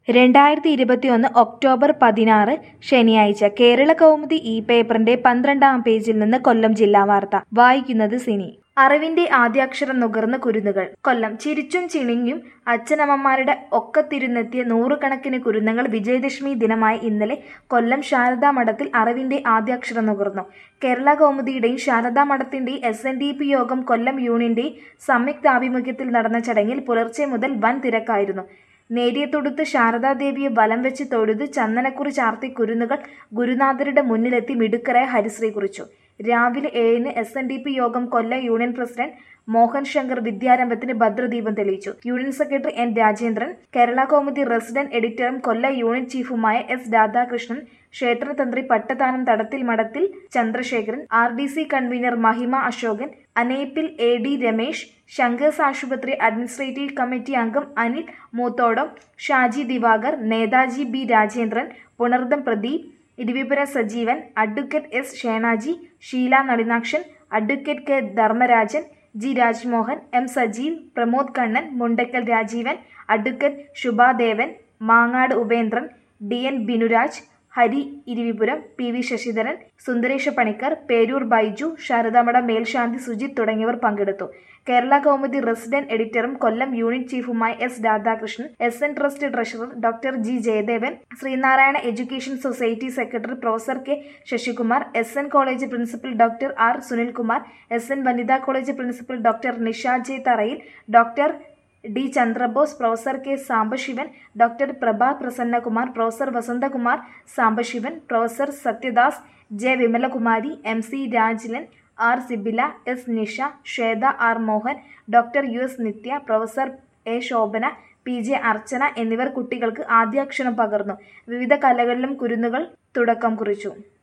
രണ്ടായിരത്തി ഇരുപത്തിയൊന്ന് ഒക്ടോബർ പതിനാറ് ശനിയാഴ്ച കേരള കൗമുദി ഈ പേപ്പറിന്റെ പന്ത്രണ്ടാം പേജിൽ നിന്ന് കൊല്ലം ജില്ലാ വാർത്ത വായിക്കുന്നത് സിനി അറിവിന്റെ ആദ്യാക്ഷരം നുകർന്ന് കുരുന്നുകൾ കൊല്ലം ചിരിച്ചും ചിണിങ്ങും അച്ഛനമ്മമാരുടെ ഒക്കത്തിരുന്നെത്തിയ നൂറുകണക്കിന് കുരുന്നുകൾ വിജയദശമി ദിനമായ ഇന്നലെ കൊല്ലം ശാരദാ മഠത്തിൽ അറിവിന്റെ ആദ്യാക്ഷരം നുകർന്നു കേരള കൗമുദിയുടെയും ശാരദാ മഠത്തിന്റെയും S N D P Yogam Kollam യൂണിയന്റെയും സംയുക്താഭിമുഖ്യത്തിൽ നടന്ന ചടങ്ങിൽ പുലർച്ചെ മുതൽ വൻ തിരക്കായിരുന്നു നേരിയതൊടുത്ത് ശാരദാദേവിയെ വലം വെച്ച് തൊഴുത് ചന്ദനക്കുറി ചാർത്തി കുരുന്നുകൾ ഗുരുനാഥരുടെ മുന്നിലെത്തി മിടുക്കരായ ഹരിശ്രീ കുറിച്ചു രാവിലെ ഏഴിന് S N D P Yogam Kollam union president Mohan Shankar വിദ്യാരംഭത്തിന് ഭദ്രദീപം തെളിയിച്ചു union secretary N Rajendran Kerala Kaumudi resident എഡിറ്ററും കൊല്ലം യൂണിറ്റ് ചീഫുമായ എസ് രാധാകൃഷ്ണൻ ക്ഷേത്രതന്ത്രി Pattathanam Thadathil Madathil Chandrasekharan R D C convener Mahima Asokan Aneppil A D Ramesh Sankers ആശുപത്രി അഡ്മിനിസ്ട്രേറ്റീവ് കമ്മിറ്റി അംഗം Anil Moothodam Shaji Divakar Netaji B Rajendran Punartham Pradeep Iravipura Sajeevan advocate S Shenaji Sheela Nalinakshan advocate K Dharmarajan G Rajmohan M Sajeev Pramod Kannan Mundakkal Rajeevan advocate Shubhadevan Mangad Upendran D N Binuraj Hari Iravipuram P V Sasidharan Sundaresha Panicker Peroor Baiju Saradamath മേൽശാന്തി സുജിത് തുടങ്ങിയവർ പങ്കെടുത്തു കേരള കൗമുദി റെസിഡന്റ് എഡിറ്ററും കൊല്ലം യൂണിറ്റ് ചീഫുമായ S Radhakrishnan S N trust treasurer doctor G Jayadevan Sreenarayana education society secretary professor K Sasikumar S N college principal doctor R Sunilkumar S N വനിതാ college principal doctor Nisha J Tharayil doctor D Chandrabose professor K Sambasivan doctor Prabha Prasannakumar professor Vasanthakumar Sambasivan professor Sathyadas J Vimalakumari M C Rajilan R Sibila S Nisha Swetha R Mohan doctor U S Nithya professor A Shobhana P J Archana എന്നിവർ കുട്ടികൾക്ക് ആദ്യാക്ഷരം പകർന്നു വിവിധ കലകളിലും കുരുന്നുകൾ തുടക്കം കുറിച്ചു